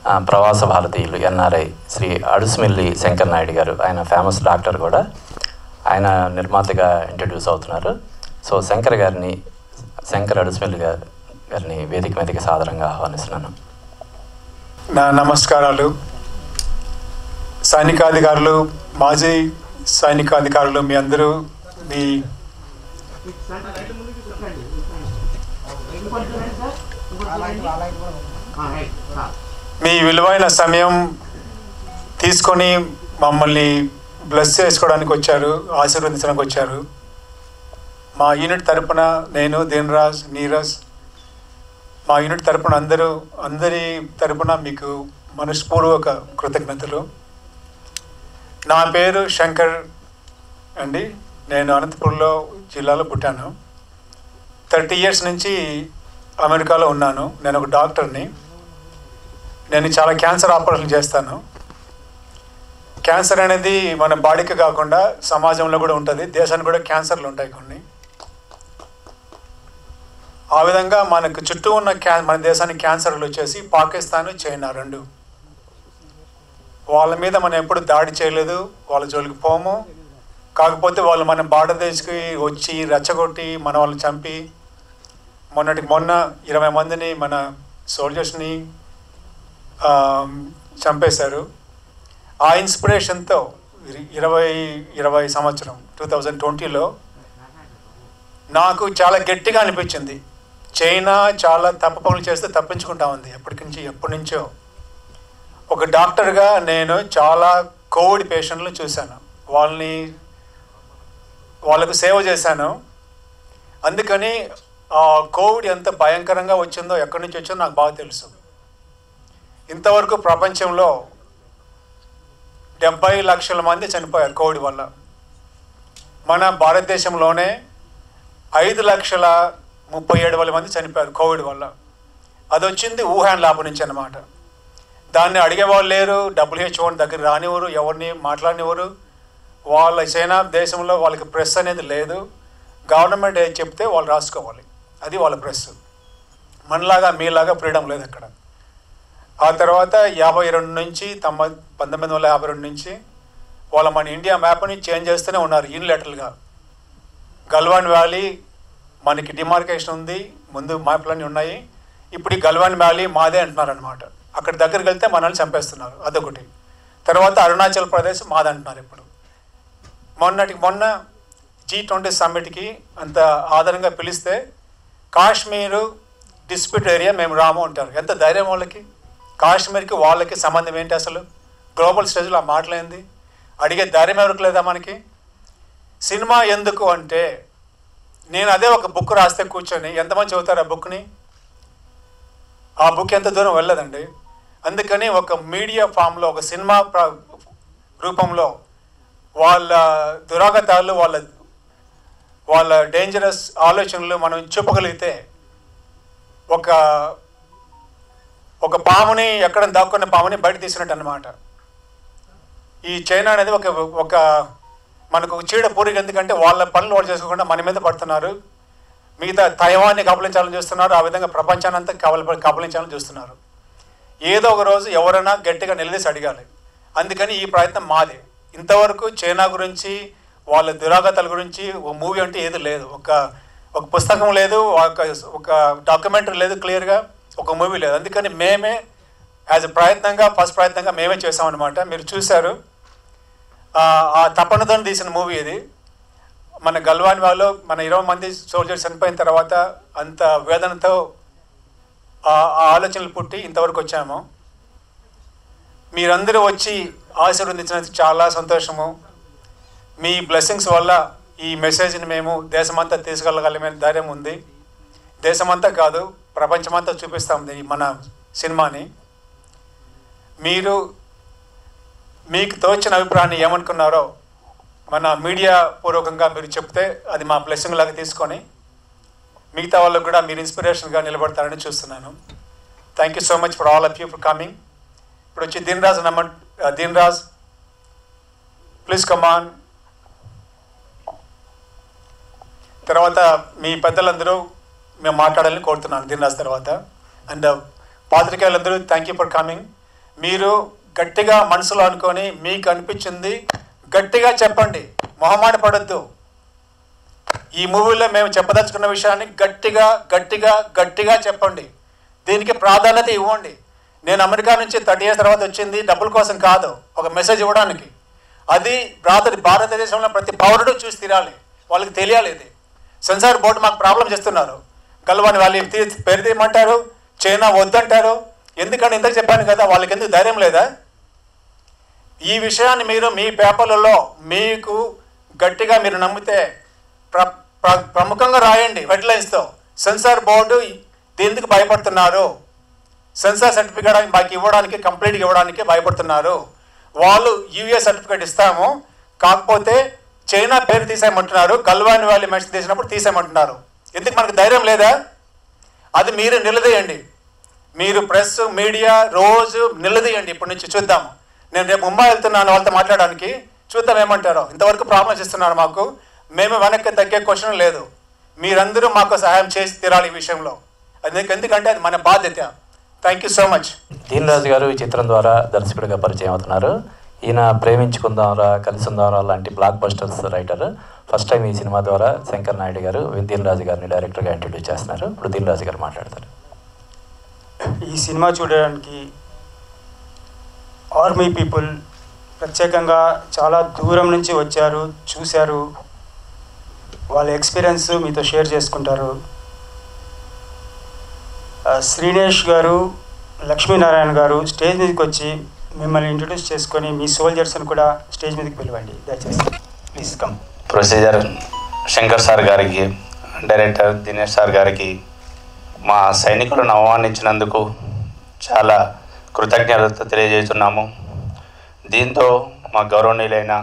ఆ, ప్రవాస భారతీయులు ఎన్ఆర్ఐ శ్రీ అడుసుమిల్లి శంకర్ నాయుడు గారు ఆయన ఫేమస్ డాక్టర్ కూడా ఆయన నిర్మాతగా ఇంట్రడ్యూస్ అవుతున్నారు సో శంకర్ గారిని శంకర్ అడుసుమిల్లి గారి గారిని వేదిక మీదకి సాదరంగా ఆహ్వానిస్తున్నాను నా నమస్కారాలు సైనికాధికారులు మాజీ సైనికాధికారులు మీ అందరూ మీ మీ విలువైన సమయం తీసుకొని మమ్మల్ని బ్లెస్ చేసుకోవడానికి వచ్చారు ఆశీర్వదించడానికి వచ్చారు మా యూనిట్ తరపున నేను దీనరాజ్ నీరజ్ మా యూనిట్ తరపున అందరూ అందరి తరపున మీకు మనస్పూర్వక కృతజ్ఞతలు నా పేరు శంకర్ అండి నేను అనంతపురంలో జిల్లాలో పుట్టాను థర్టీ ఇయర్స్ నుంచి అమెరికాలో ఉన్నాను నేను ఒక డాక్టర్ని నేను చాలా క్యాన్సర్ ఆపరేషన్ చేస్తాను క్యాన్సర్ అనేది మన బాడీకి కాకుండా సమాజంలో కూడా ఉంటుంది దేశానికి కూడా క్యాన్సర్లు ఉంటాయి కొన్ని ఆ విధంగా మనకు చుట్టూ ఉన్న క్యా మన దేశానికి క్యాన్సర్లు వచ్చేసి పాకిస్తాన్ చైనా రెండు వాళ్ళ మీద మనం ఎప్పుడు దాడి చేయలేదు వాళ్ళ జోలికి పోము కాకపోతే వాళ్ళు మన భారతదేశ్కి వచ్చి రెచ్చగొట్టి మన వాళ్ళని చంపి మొన్నటికి మొన్న ఇరవై మందిని మన సోల్జర్స్ని ఆ, చంపేశారు ఆ ఇన్స్పిరేషన్తో ఇర- ఇరవై ఇరవై సంవత్సరం టూ థౌజండ్ ట్వంటీలో నాకు చాలా గట్టిగా అనిపించింది చైనా చాలా తప్పు పనులు చేస్తే తప్పించుకుంటా ఉంది ఎప్పటి నుంచి ఎప్పటి నుంచో ఒక డాక్టర్గా నేను చాలా కోవిడ్ పేషెంట్లు చూశాను వాళ్ళని వాళ్ళకు సేవ చేశాను అందుకని ఆ కోవిడ్ ఎంత భయంకరంగా వచ్చిందో ఎక్కడి నుంచి వచ్చిందో నాకు బాగా తెలుసు ఇంతవరకు ప్రపంచంలో డెబ్బై లక్షల మంది చనిపోయారు కోవిడ్ వల్ల మన భారతదేశంలోనే ఐదు లక్షల ముప్పై ఏడు వేల మంది చనిపోయారు కోవిడ్ వల్ల అది వచ్చింది వుహాన్ ల్యాబ్ నుంచి అన్నమాట దాన్ని అడిగేవాళ్ళు లేరు డబ్ల్యూహెచ్ఓ దగ్గర రానివ్వరు ఎవరిని మాట్లాడినవారు వాళ్ళ చైనా దేశంలో వాళ్ళకి ప్రెస్ అనేది లేదు గవర్నమెంట్ ఏది చెప్తే వాళ్ళు రాసుకోవాలి అది వాళ్ళ ప్రెస్ మనలాగా మీలాగా ఫ్రీడమ్ లేదు అక్కడ ఆ తర్వాత యాభై రెండు నుంచి తొంభై పంతొమ్మిది వందల యాభై రెండు నుంచి వాళ్ళ మన ఇండియా మ్యాప్ని చేంజ్ చేస్తూనే ఉన్నారు యూనిలేటర్లుగా గల్వాన్ వ్యాలీ మనకి డిమార్కేషన్ ఉంది ముందు మ్యాప్లన్నీ ఉన్నాయి ఇప్పుడు ఈ గల్వాన్ వ్యాలీ మాదే అంటున్నారు అనమాట అక్కడ దగ్గరికి వెళ్తే మనల్ని చంపేస్తున్నారు అదొకటి తర్వాత అరుణాచల్ ప్రదేశ్ మాది అంటున్నారు ఇప్పుడు మొన్నటికి మొన్న జీ ట్వంటీ సమ్మిట్కి అంత ఆధారంగా పిలిస్తే కాశ్మీరు డిస్ప్యూట్ ఏరియా మేము రాము అంటారు ఎంత ధైర్యం వాళ్ళకి కాశ్మీర్కి వాళ్ళకి సంబంధం ఏంటి అసలు గ్లోబల్ స్టేజ్లో ఆ మాటలేంది అడిగే ధైర్యం ఎవరికి లేదా మనకి సినిమా ఎందుకు అంటే నేను అదే ఒక బుక్ రాస్తే కూర్చొని ఎంతమంది చదువుతారు ఆ బుక్ని ఆ బుక్ ఎంత దూరం వెళ్ళదండి అందుకని ఒక మీడియా ఫామ్లో ఒక సినిమా ప్ర- రూపంలో వాళ్ళ దురాగతాలు వాళ్ళ వాళ్ళ డేంజరస్ ఆలోచనలు మనం చూపగలిగితే ఒక ఒక పాముని ఎక్కడ దాక్కున్న పాముని బయట తీసినట్టు అనమాట ఈ చైనా అనేది ఒక ఒక మనకు ఒక చీడ పూరిక ఎందుకంటే వాళ్ళ పనులు వాళ్ళు చేసుకోకుండా మన మీద పడుతున్నారు మిగతా తైవాన్ని కబలించాలని చూస్తున్నారు ఆ విధంగా ప్రపంచాన్ని అంతా కబలి కబలించాలని చూస్తున్నారు ఏదో ఒక రోజు ఎవరైనా గట్టిగా నిలదీసి అడగాలి అందుకని ఈ ప్రయత్నం మాదే ఇంతవరకు చైనా గురించి వాళ్ళ దురాగతాల గురించి ఒక మూవీ అంటే ఏది లేదు ఒక ఒక పుస్తకం లేదు ఒక ఒక డాక్యుమెంటరీ లేదు క్లియర్గా ఒక మూవీ లేదు అందుకని మేమే యాజ్ ప్రయత్నంగా ఫస్ట్ ప్రయత్నంగా మేమే చేసామన్నమాట మీరు చూశారు ఆ ఆ తపనతో తీసిన మూవీ ఇది మన గల్వాన్ వాళ్ళు మన ఇరవై మంది సోల్జర్స్ చనిపోయిన తర్వాత అంత వేదనతో ఆ ఆ ఆలోచనలు పుట్టి ఇంతవరకు వచ్చాము మీరందరూ వచ్చి ఆశీర్వదించినందుకు చాలా సంతోషము మీ బ్లెస్సింగ్స్ వల్ల ఈ మెసేజ్ని మేము దేశమంతా తీసుకెళ్ళగలమనే ధైర్యం ఉంది దేశమంతా కాదు ప్రపంచమంతా చూపిస్తాం ఈ మన సినిమాని మీరు మీకు తోచిన అభిప్రాయాన్ని ఏమనుకున్నారో మన మీడియా పూర్వకంగా మీరు చెప్తే అది మా బ్లెస్సింగ్ లాగా తీసుకొని మిగతా వాళ్ళకు కూడా మీరు ఇన్స్పిరేషన్గా నిలబడతారని చూస్తున్నాను thank you so much for all of you for coming ఇప్పుడు వచ్చి దీన్ రాజ్ నమ్మ దీన్ రాజ్ ప్లీజ్ కమాన్ తర్వాత మీ పెద్దలందరూ మేము మాట్లాడాలని కోరుతున్నాను దీన్ రాజ్ తర్వాత అండ్ పాత్రికేయులందరూ థ్యాంక్ యూ ఫర్ కమింగ్ మీరు గట్టిగా మనసులో అనుకొని మీకు అనిపించింది గట్టిగా చెప్పండి మొహమాట పడద్దు ఈ మూవీలో మేము చెప్పదలుచుకున్న విషయాన్ని గట్టిగా గట్టిగా గట్టిగా చెప్పండి దీనికి ప్రాధాన్యత ఇవ్వండి నేను అమెరికా నుంచి థర్టీ ఇయర్స్ తర్వాత వచ్చింది డబ్బుల కోసం కాదు ఒక మెసేజ్ ఇవ్వడానికి అది భారత భారతదేశంలో ప్రతి పౌరుడు చూసి తీరాలి వాళ్ళకి తెలియాలి ఇది సెన్సార్ బోర్డు మాకు ప్రాబ్లం చేస్తున్నారు గల్వాని వాళ్ళు తీ పేరు తీయమంటారు చైనా వద్దంటారు ఎందుకంటే ఇంతకు చెప్పాను కదా వాళ్ళకి ఎందుకు ధైర్యం లేదా ఈ విషయాన్ని మీరు మీ పేపర్లలో మీకు గట్టిగా మీరు నమ్మితే ప్ర ప్ర- ప్రముఖంగా రాయండి హెడ్లైన్స్తో సెన్సార్ బోర్డు దీనికి భయపడుతున్నారు సెన్సార్ సర్టిఫికేట్ మాకు ఇవ్వడానికి కంప్లీట్గా ఇవ్వడానికి భయపడుతున్నారు వాళ్ళు యూఏ సర్టిఫికేట్ ఇస్తాము కాకపోతే చైనా పేరు తీసేయమంటున్నారు గల్వాని వ్యాలీ మెన్షన్ తీసినప్పుడు తీసేయమంటున్నారు ఎందుకు మనకు ధైర్యం లేదా అది మీరు నిలదీయండి మీరు ప్రెస్ మీడియా రోజు నిలదీయండి ఇప్పటి నుంచి చూద్దాం నేను రేపు ముంబై వెళ్తున్నాను వాళ్ళతో మాట్లాడడానికి చూద్దాం ఏమంటారో ఇంతవరకు ప్రాబ్లమ్స్ ఇస్తున్నారు మాకు మేము వెనక్కి తగ్గే క్వశ్చన్ లేదు మీరందరూ మాకు సహాయం చేసి తీరాలి ఈ విషయంలో అది ఎందుకంటే అది మన బాధ్యత thank you so much Deen Raju గారు ఈ చిత్రం ద్వారా దర్శకుడిగా పరిచయం అవుతున్నారు ఈయన ప్రేమించుకుందాంరా కలిసిందాంరా లాంటి block busters writer first time ఈ సినిమా ద్వారా శంకర్ నాయుడు గారు దీన్ రాజు గారిని డైరెక్టర్గా ఇంట్రడ్యూస్ చేస్తున్నారు ఇప్పుడు దీన్ రాజు గారు మాట్లాడతారు ఈ సినిమా చూడడానికి ఆర్మీ పీపుల్ ప్రత్యేకంగా చాలా దూరం నుంచి వచ్చారు చూశారు వాళ్ళ ఎక్స్పీరియన్స్ మీతో షేర్ చేసుకుంటారు ఆ, శ్రీనేష్ గారు లక్ష్మీనారాయణ గారు స్టేజ్ మీదకి వచ్చి మిమ్మల్ని ఇంట్రొడ్యూస్ చేసుకొని మీ సోల్జర్స్ని కూడా స్టేజ్ మీదకి పిలవండి దయచేసి please come producer Shankar sir గారికి డైరెక్టర్ దినేష్ సార్ గారికి మా సైనికులను ఆహ్వానించినందుకు చాలా కృతజ్ఞత తెలియజేస్తున్నాము దీంతో మా గౌరవనీయులైన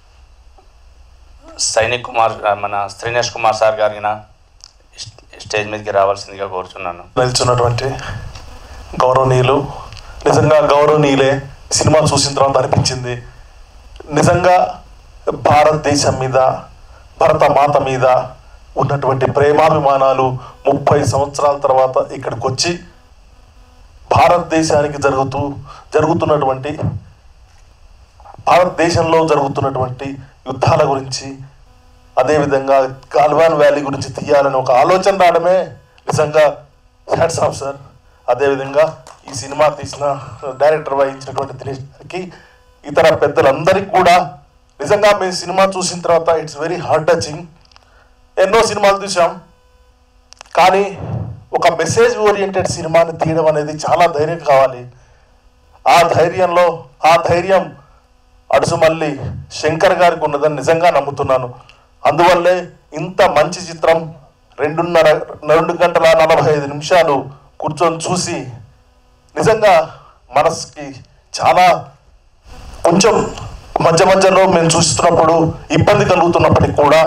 సైనిక్ కుమార్ మన శ్రీనేష్ కుమార్ సార్ గారిన స్టేజ్ మీదకి రావాల్సిందిగా కోరుచున్నాను నిల్చున్నటువంటి గౌరవనీయులు నిజంగా గౌరవనీయులే సినిమా చూసిన తర్వాత అనిపించింది నిజంగా భారతదేశం మీద భరత మాత మీద ఉన్నటువంటి ప్రేమాభిమానాలు ముప్పై సంవత్సరాల తర్వాత ఇక్కడికి వచ్చి భారతదేశానికి జరుగుతూ జరుగుతున్నటువంటి భారతదేశంలో జరుగుతున్నటువంటి యుద్ధాల గురించి అదేవిధంగా గాల్వాన్ వ్యాలీ గురించి తీయాలని ఒక ఆలోచన రావడమే నిజంగా హ్యాట్స్ ఆఫ్ సార్ అదేవిధంగా ఈ సినిమా తీసిన డైరెక్టర్ వహించినటువంటి దినేష్ గారికి ఇతర పెద్దలందరికీ కూడా నిజంగా మేము సినిమా చూసిన తర్వాత ఇట్స్ వెరీ హార్డ్ టచింగ్ ఎన్నో సినిమాలు చూసాం కానీ ఒక మెసేజ్ ఓరియంటెడ్ సినిమాని తీయడం అనేది చాలా ధైర్యం కావాలి ఆ ధైర్యంలో ఆ ధైర్యం అడుసుమల్లి శంకర్ గారికి ఉన్నదని నిజంగా నమ్ముతున్నాను అందువల్లే ఇంత మంచి చిత్రం రెండున్నర రెండు గంటల నలభై ఐదు నిమిషాలు కూర్చొని చూసి నిజంగా మనసుకి చాలా కొంచెం మధ్య మధ్యలో మేము చూస్తున్నప్పుడు ఇబ్బంది కలుగుతున్నప్పటికీ కూడా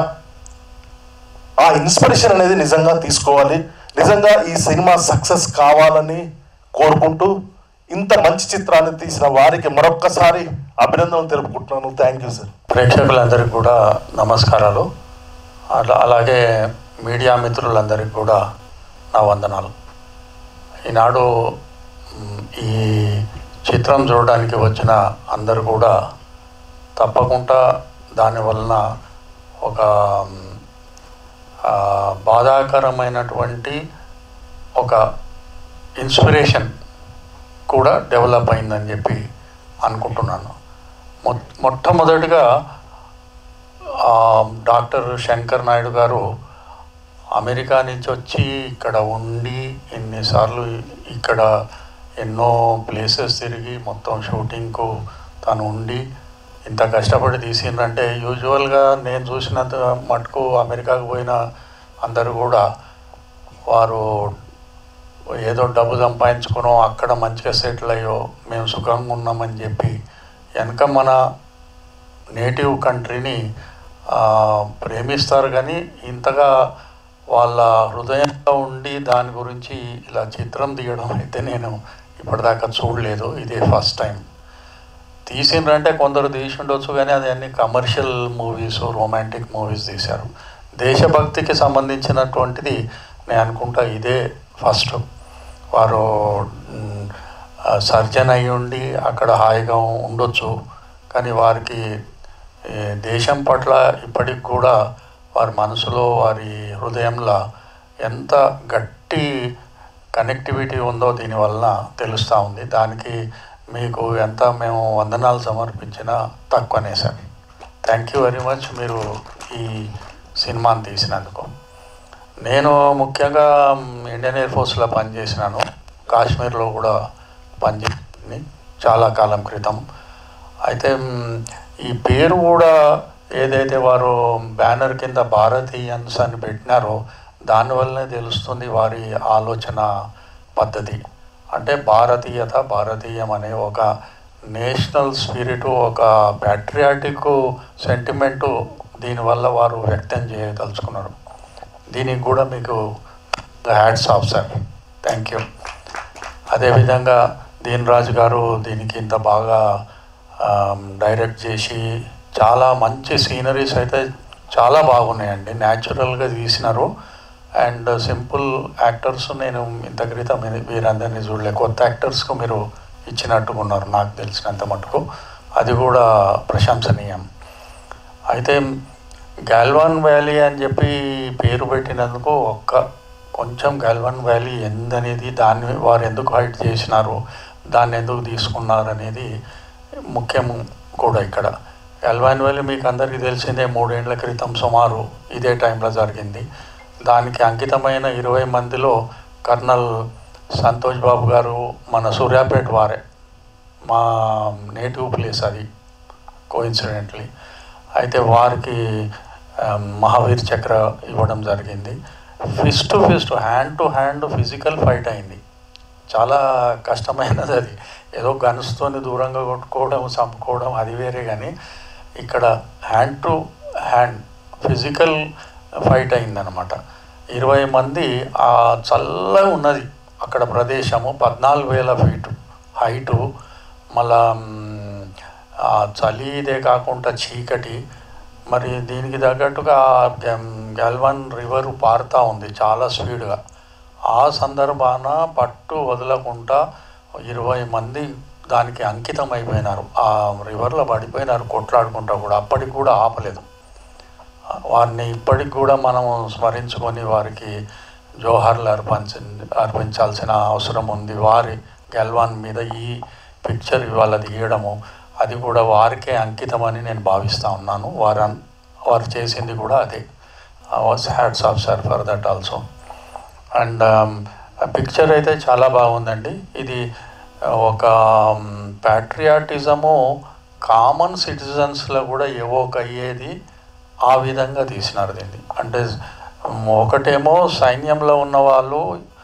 ఆ ఇన్స్పిరేషన్ అనేది నిజంగా తీసుకోవాలి నిజంగా ఈ సినిమా సక్సెస్ కావాలని కోరుకుంటూ ఇంత మంచి చిత్రాన్ని తీసిన వారికి మరొక్కసారి అభినందనలు తెలుపుకుంటున్నాను థ్యాంక్ యూ సార్ ప్రేక్షకులందరికీ కూడా నమస్కారాలు అలా అలాగే మీడియా మిత్రులందరికీ కూడా నా వందనాలు ఈనాడు మ్, ఈ చిత్రం చూడడానికి వచ్చిన అందరూ కూడా తప్పకుండా దాని వలన ఒక మ్, ఆ, బాధాకరమైనటువంటి ఒక ఇన్స్పిరేషన్ కూడా డెవలప్ అయిందని చెప్పి అనుకుంటున్నాను మొ మొట్టమొదటిగా ఆ, డాక్టర్ శంకర్ నాయుడు గారు అమెరికా నుంచి వచ్చి ఇక్కడ ఉండి ఎన్నిసార్లు ఇక్కడ ఎన్నో ప్లేసెస్ తిరిగి మొత్తం షూటింగ్కు తను ఉండి ఇంత కష్టపడి తీసిండ్రంటే యూజువల్గా నేను చూసినంత మటుకు అమెరికాకు పోయిన అందరూ కూడా వారు ఏదో డబ్బు సంపాదించుకునో అక్కడ మంచిగా సెటిల్ అయ్యో మేము సుఖంగా ఉన్నామని చెప్పి వెనక మన నేటివ్ కంట్రీని ఆ, ప్రేమిస్తారు కానీ ఇంతగా వాళ్ళ హృదయంలో ఉండి దాని గురించి ఇలా చిత్రం తీయడం అయితే నేను ఇప్పటిదాకా చూడలేదు ఇదే ఫస్ట్ టైం తీసిండ్రంటే కొందరు తీసి ఉండొచ్చు కానీ అది అన్ని కమర్షియల్ మూవీస్ రొమాంటిక్ మూవీస్ తీశారు దేశభక్తికి సంబంధించినటువంటిది నేను అనుకుంటా ఇదే ఫస్ట్ వారు మ్, సర్జన్ అయి ఉండి అక్కడ హాయిగా ఉండొచ్చు కానీ వారికి ఏ, దేశం పట్ల ఇప్పటికి కూడా వారి మనసులో వారి హృదయంలో ఎంత గట్టి కనెక్టివిటీ ఉందో దీనివల్ల తెలుస్తూ ఉంది దానికి మీకు ఎంత మేము వందనాలు సమర్పించినా తక్కువనే sir thank you very much మీరు ఈ సినిమాని తీసినందుకు నేను ముఖ్యంగా ఇండియన్ ఎయిర్ ఫోర్స్లో పనిచేసినాను కాశ్మీర్లో కూడా పనిచేసి చాలా కాలం క్రితం అయితే మ్, ఈ పేరు కూడా ఏదైతే వారు బ్యానర్ కింద భారతీయన్స్ అని పెట్టినారో దానివల్లనే తెలుస్తుంది వారి ఆలోచన పద్ధతి అంటే భారతీయత భారతీయం అనే ఒక నేషనల్ స్పిరిట్ ఒక ప్యాట్రియాటిక్ సెంటిమెంటు దీనివల్ల వారు వ్యక్తం చేయదలుచుకున్నారు దీనికి కూడా మీకు hats off sir thank you అదేవిధంగా దీన్ రాజు గారు దీనికి ఇంత బాగా ఆమ్, డైరెక్ట్ చేసి చాలా మంచి సీనరీస్ అయితే చాలా బాగున్నాయండి న్యాచురల్గా తీసినారు అండ్ సింపుల్ యాక్టర్స్ నేను ఇంత క్రితం ఇది- వీరందరినీ చూడలే కొత్త యాక్టర్స్కు మీరు ఇచ్చినట్టుగా ఉన్నారు నాకు తెలిసినంత మటుకు అది కూడా ప్రశంసనీయం అయితే గాల్వాన్ వ్యాలీ అని చెప్పి పేరు పెట్టినందుకు ఒక్క కొంచెం గాల్వాన్ వ్యాలీ ఎందనేది దాన్ని వారు ఎందుకు హైట్ చేసినారు దాన్ని ఎందుకు తీసుకున్నారు అనేది ముఖ్యం కూడా ఇక్కడ గాల్వాన్ వ్యాలీ మీకు అందరికీ తెలిసిందే మూడేళ్ల క్రితం సుమారు ఇదే టైంలో జరిగింది దానికి అంకితమైన ఇరవై మందిలో కర్నల్ సంతోష్ బాబు గారు మన సూర్యాపేట వారే మా నేటివ్ ప్లేస్ అది కోఇన్సిడెంట్లీ అయితే వారికి ఆ, మహావీర్ చక్ర ఇవ్వడం జరిగింది fist to fist hand to hand physical fight అయింది చాలా కష్టమైనది అది ఏదో గన్స్తోని దూరంగా కొట్టుకోవడం చంపుకోవడం అది వేరే కానీ ఇక్కడ hand to hand physical fight అయిందనమాట ఇరవై మంది ఆ చల్లగా ఉన్నది అక్కడ ప్రదేశము పద్నాలుగు వేల ఫీటు హైటు మళ్ళా మ్, ఆ చలి ఇదే కాకుండా చీకటి మరి దీనికి తగ్గట్టుగా గల్వాన్ రివర్ పారుతూ ఉంది చాలా స్పీడ్గా ఆ సందర్భాన పట్టు వదలకుండా ఇరవై మంది దానికి అంకితం అయిపోయినారు ఆ రివర్లో పడిపోయినారు కొట్లాడుకుంటా కూడా అప్పటికి కూడా ఆపలేదు వారిని ఇప్పటికి కూడా మనం స్మరించుకొని వారికి జోహార్లు అర్పించ అర్పించాల్సిన అవసరం ఉంది వారి గెల్వాన్ మీద ఈ పిక్చర్ ఇవాళ తీయడము అది కూడా వారికే అంకితం అని నేను భావిస్తూ ఉన్నాను వారు అన్- వారు చేసింది కూడా అదే was hats off sir for that also and picture అయితే చాలా బాగుందండి ఇది ఒక ప్యాట్రియాటిజము కామన్ సిటిజన్స్లో కూడా ఎవోక్ అయ్యేది ఆ విధంగా తీసినారు దీన్ని అంటే మ్, ఒకటేమో సైన్యంలో ఉన్న వాళ్ళు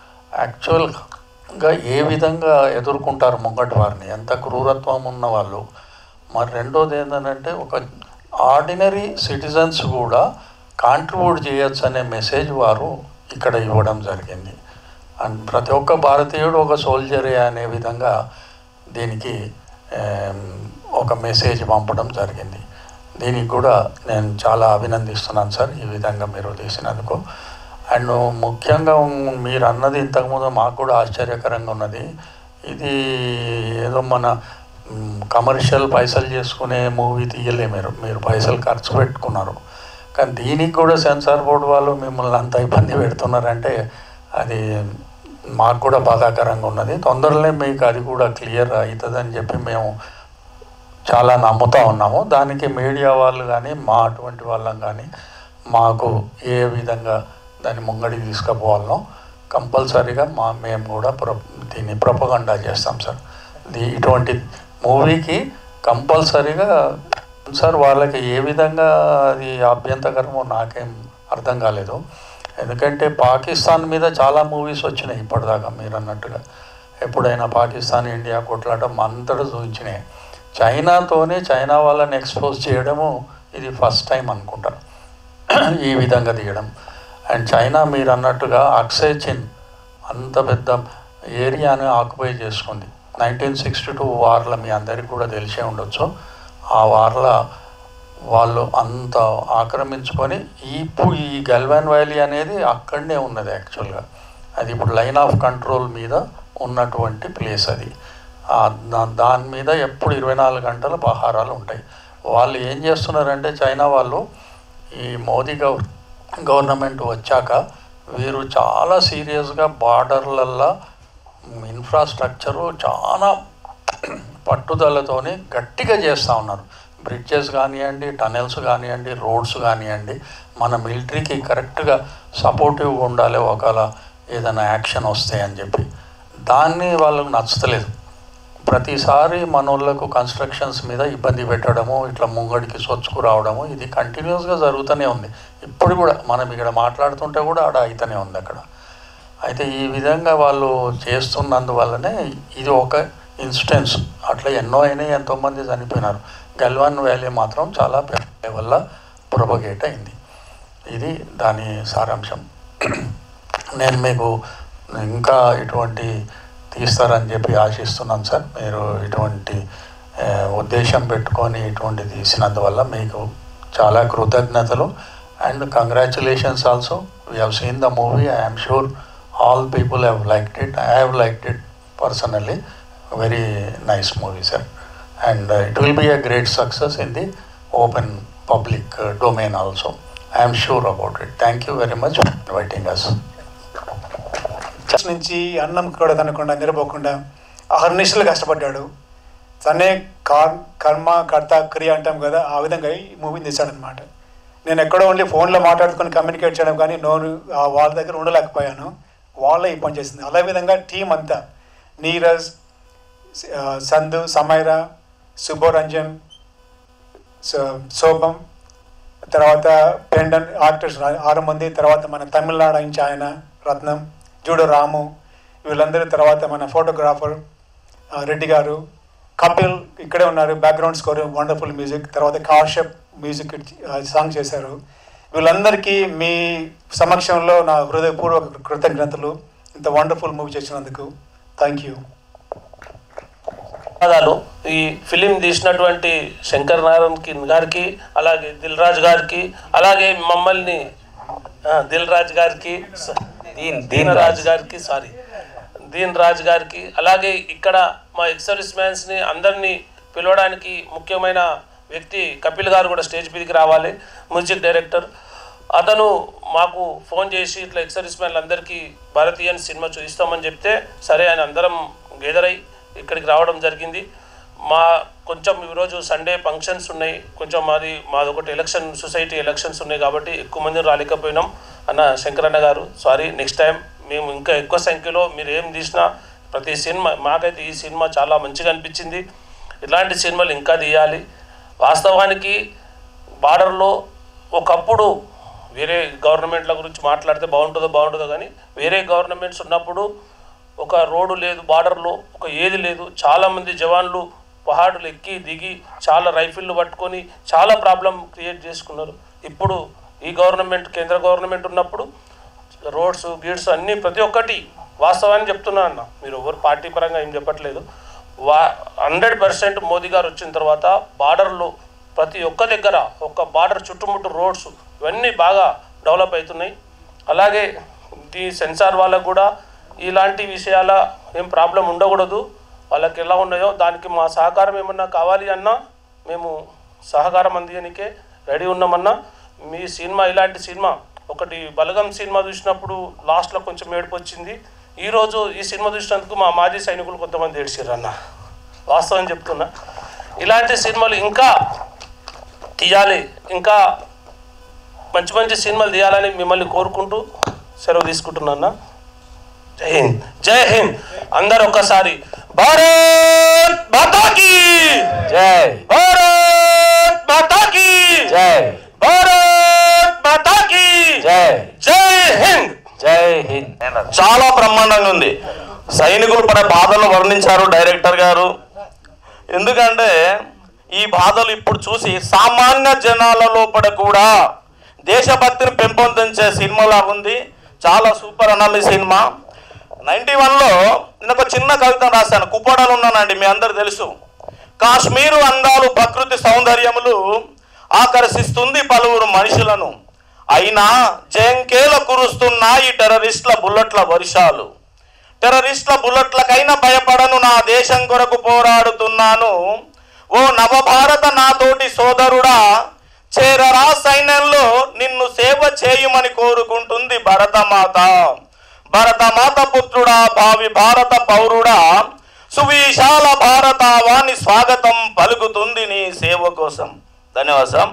యాక్చువల్గా ఏ విధంగా ఎదుర్కొంటారు ముంగటి వారిని ఎంత క్రూరత్వం ఉన్న వాళ్ళు మరి రెండోది ఏంటంటే ఒక ఆర్డినరీ సిటిజన్స్ కూడా కాంట్రిబ్యూట్ చేయొచ్చు అనే మెసేజ్ వారు ఇక్కడ ఇవ్వడం జరిగింది అండ్ ప్రతి ఒక్క భారతీయుడు ఒక సోల్జరే అనే విధంగా దీనికి ఏం, ఒక మెసేజ్ పంపడం జరిగింది దీనికి కూడా నేను చాలా అభినందిస్తున్నాను సార్ ఈ విధంగా మీరు తీసినందుకు అండ్ ముఖ్యంగా మీరు అన్నది ఇంతకుముందు మాకు కూడా ఆశ్చర్యకరంగా ఉన్నది ఇది ఏదో మన కమర్షియల్ పైసలు చేసుకునే మూవీ తీయలే మీరు మీరు పైసలు ఖర్చు పెట్టుకున్నారు కానీ దీనికి కూడా సెన్సార్ బోర్డు వాళ్ళు మిమ్మల్ని అంత ఇబ్బంది పెడుతున్నారంటే అది మాకు కూడా బాధాకరంగా ఉన్నది తొందరలో మీకు అది కూడా క్లియర్ అవుతుందని చెప్పి మేము చాలా నమ్ముతా ఉన్నాము దానికి మీడియా వాళ్ళు కానీ మా అటువంటి వాళ్ళం కానీ మాకు ఏ విధంగా దాన్ని ముంగడికి తీసుకుపోవాలనో కంపల్సరీగా మా మేము కూడా ప్రొ దీన్ని ప్రొపగండా చేస్తాం సార్ ఇది ఇటువంటి మూవీకి కంపల్సరీగా సార్ వాళ్ళకి ఏ విధంగా అది అభ్యంతకరమో నాకేం అర్థం కాలేదు ఎందుకంటే పాకిస్తాన్ మీద చాలా మూవీస్ వచ్చినాయి ఇప్పటిదాకా మీరు అన్నట్టుగా ఎప్పుడైనా పాకిస్తాన్ ఇండియా కొట్లాడటం అంతటా చూపించినాయి చైనాతోనే చైనా వాళ్ళని ఎక్స్పోజ్ చేయడము ఇది ఫస్ట్ టైం అనుకుంటా ఈ విధంగా తీయడం అండ్ చైనా మీరు అన్నట్టుగా అక్సై చిన్ అంత పెద్ద ఏరియాని ఆక్యుపై చేసుకుంది నైన్టీన్ సిక్స్టీ టూ వార్ల మీ అందరికీ కూడా తెలిసే ఉండొచ్చు ఆ వార్ల వాళ్ళు అంత ఆక్రమించుకొని ఇప్పుడు ఈ గల్వాన్ వ్యాలీ అనేది అక్కడనే ఉన్నది యాక్చువల్గా అది ఇప్పుడు లైన్ ఆఫ్ కంట్రోల్ మీద ఉన్నటువంటి ప్లేస్ అది ఆ దా- దాని మీద ఎప్పుడు ఇరవై నాలుగు గంటలు పహారాలు ఉంటాయి వాళ్ళు ఏం చేస్తున్నారంటే చైనా వాళ్ళు ఈ మోదీ గవ గవర్నమెంట్ వచ్చాక వీరు చాలా సీరియస్గా బార్డర్లల్లో ఇన్ఫ్రాస్ట్రక్చరు చాలా పట్టుదలతోని గట్టిగా చేస్తూ ఉన్నారు బ్రిడ్జెస్ కానివ్వండి టనెల్స్ కానివ్వండి రోడ్స్ కానివ్వండి మన మిలిటరీకి కరెక్ట్గా సపోర్టివ్గా ఉండాలి ఒకవేళ ఏదైనా యాక్షన్ వస్తాయి అని చెప్పి దాన్ని వాళ్ళకు నచ్చలేదు ప్రతిసారి మనోళ్ళకు కన్స్ట్రక్షన్స్ మీద ఇబ్బంది పెట్టడము ఇట్లా ముంగడికి సొచ్చుకు రావడము ఇది కంటిన్యూస్గా జరుగుతూనే ఉంది ఇప్పుడు కూడా మనం ఇక్కడ మాట్లాడుతుంటే కూడా ఆడ అయితేనే ఉంది అక్కడ అయితే ఈ విధంగా వాళ్ళు చేస్తున్నందువల్లనే ఇది ఒక ఇన్స్టెన్స్ అట్లా ఎన్నో అయినాయి ఎంతోమంది చనిపోయినారు గల్వాన్ వ్యాలీ మాత్రం చాలా పెద్ద లెవెల్లో ప్రొపగేట్ అయింది ఇది దాని సారాంశం నేను మీకు ఇంకా ఇటువంటి తీస్తారని చెప్పి ఆశిస్తున్నాను సార్ మీరు ఇటువంటి ఆ, ఉద్దేశం పెట్టుకొని ఇటువంటి తీసినందువల్ల మీకు చాలా కృతజ్ఞతలు and congratulations also we have seen the movie I'm sure all people have liked it I have liked it personally very nice movie sir and it will be a great success in the open public domain also I'm sure about it thank you very much for inviting us first నుంచి అన్నం కూడా తినకుండా నిరపోకుండా అహర్నిశలు కష్టపడ్డాడు తనే car కర్మ కర్త క్రియ అంటాం కదా ఆ విధంగా ఈ మూవీని తీశాడనమాట నేను ఎక్కడో ఓన్లీ ఫోన్లో మాట్లాడుకొని కమ్యూనికేట్ చేయడం కానీ నోరు ఆ వాళ్ళ దగ్గర ఉండలేకపోయాను వాళ్ళే ఈ పని చేసింది అదే విధంగా టీం అంతా నీరజ్ ఆ, సంధు సమైరా సుబ్బోరంజన్ సో- శోభం తర్వాత పెండన్ ఆర్టిస్ట్ ఆరు మంది తర్వాత మన తమిళనాడు నుంచి ఆయన రత్నం జూడో రాము వీళ్ళందరూ తర్వాత మన ఫోటోగ్రాఫర్ ఆ, రెడ్డి గారు కపిల్ ఇక్కడే ఉన్నారు బ్యాక్గ్రౌండ్ స్కోర్ వండర్ఫుల్ మ్యూజిక్ తర్వాత కాషప్ మ్యూజిక్ సాంగ్ చేశారు వీళ్ళందరికీ మీ సమక్షంలో నా హృదయపూర్వక కృతజ్ఞతలు ఇంత వండర్ఫుల్ మూవీ చేసినందుకు థ్యాంక్ యూ ధన్యవాదాలు ఈ ఫిలిం తీసినటువంటి శంకర్ నారాయణ గారికి అలాగే దిల్ రాజు గారికి అలాగే మమ్మల్ని ఆ, దిల్ రాజు గారికి స- దీన్ దీన్ రాజు గారికి సారీ దీన్ రాజు గారికి అలాగే ఇక్కడ మా ఎక్సర్విస్ మ్యాన్స్ని అందరినీ పిలవడానికి ముఖ్యమైన వ్యక్తి కపిల్ గారు కూడా స్టేజ్ మీదకి రావాలి మ్యూజిక్ డైరెక్టర్ అతను మాకు ఫోన్ చేసి ఇట్లా ఎక్సర్విస్ మ్యాన్లు అందరికీ భారతీయన్ సినిమా చూపిస్తామని చెప్తే సరే అని అందరం గెదరై ఇక్కడికి రావడం జరిగింది మా కొంచెం ఈరోజు సండే ఫంక్షన్స్ ఉన్నాయి కొంచెం మాది మాది ఒకటి ఎలక్షన్ సొసైటీ ఎలక్షన్స్ ఉన్నాయి కాబట్టి ఎక్కువ మంది రాలేకపోయినాం అన్న శంకరన్న గారు సారీ నెక్స్ట్ టైం మేము ఇంకా ఎక్కువ సంఖ్యలో మీరు ఏం తీసినా ప్రతి సినిమా మాకైతే ఈ సినిమా చాలా మంచిగా అనిపించింది ఇలాంటి సినిమాలు ఇంకా తీయాలి వాస్తవానికి బార్డర్లో ఒకప్పుడు వేరే గవర్నమెంట్ల గురించి మాట్లాడితే బాగుంటుందో బాగుంటుందో కానీ వేరే గవర్నమెంట్స్ ఉన్నప్పుడు ఒక రోడ్డు లేదు బార్డర్లో ఒక ఏది లేదు చాలామంది జవాన్లు పహాడులు ఎక్కి దిగి చాలా రైఫిళ్ళు పట్టుకొని చాలా ప్రాబ్లం క్రియేట్ చేసుకున్నారు ఇప్పుడు ఈ గవర్నమెంట్ కేంద్ర గవర్నమెంట్ ఉన్నప్పుడు రోడ్స్ గీడ్స్ అన్నీ ప్రతి ఒక్కటి వాస్తవాన్ని చెప్తున్నా అన్న మీరు ఎవరు పార్టీ పరంగా ఏం చెప్పట్లేదు వా హండ్రెడ్ పర్సెంట్ మోదీ గారు వచ్చిన తర్వాత బార్డర్లో ప్రతి ఒక్క దగ్గర ఒక్క బార్డర్ చుట్టుముట్టు రోడ్స్ ఇవన్నీ బాగా డెవలప్ అవుతున్నాయి అలాగే ఈ సెన్సార్ వాళ్ళకు కూడా ఇలాంటి విషయాల ఏం ప్రాబ్లం ఉండకూడదు వాళ్ళకి ఎలా ఉన్నాయో దానికి మా సహకారం ఏమన్నా కావాలి అన్నా మేము సహకారం అందియనికే రెడీ ఉన్నామన్నా మీ సినిమా ఇలాంటి సినిమా ఒకటి బలగం సినిమా చూసినప్పుడు లాస్ట్లో కొంచెం ఏడుపు వచ్చింది ఈరోజు ఈ సినిమా చూసినందుకు మా మాజీ సైనికులు కొంతమంది ఏడ్చారు అన్న వాస్తవం చెప్తున్నా ఇలాంటి సినిమాలు ఇంకా తీయాలి ఇంకా మంచి మంచి సినిమాలు తీయాలని మిమ్మల్ని కోరుకుంటూ సెలవు తీసుకుంటున్నా జై హింద్ జై హింద్ అందరు ఒక్కసారి భారత్ మాతాకి జై భారత్ మాతాకి జై భారత్ మాతాకి జై జై హింద్ జై హింద్ చాలా బ్రహ్మాండంగా ఉంది సైనికులు పడే బాధలు వర్ణించారు డైరెక్టర్ గారు ఎందుకంటే ఈ బాధలు ఇప్పుడు చూసి సామాన్య జనాల లోపల కూడా దేశభక్తిని పెంపొందించే సినిమాలా ఉంది చాలా సూపర్ అనాలి సినిమా నైంటీ వన్లో నేను ఒక చిన్న కవిత రాశాను కుప్పడాలు ఉన్నానండి మీ అందరు తెలుసు కాశ్మీరు అందాలు ప్రకృతి సౌందర్యములు ఆకర్షిస్తుంది పలువురు మనుషులను అయినా జంకేల కురుస్తున్న ఈ టెర్రరిస్టుల బుల్లెట్ల వర్షాలు టెర్రరిస్టుల బుల్లెట్లకైనా భయపడను నా దేశం కొరకు పోరాడుతున్నాను ఓ నవభారత నాతోటి సోదరుడా చేరరా సైన్యంలో నిన్ను సేవ చేయుమని కోరుకుంటుంది భరతమాత భరతమాత పుత్రుడా భావి భారత పౌరుడా సువిశాల భారత వాణి స్వాగతం పలుకుతుంది నీ సేవ కోసం ధన్యవాదం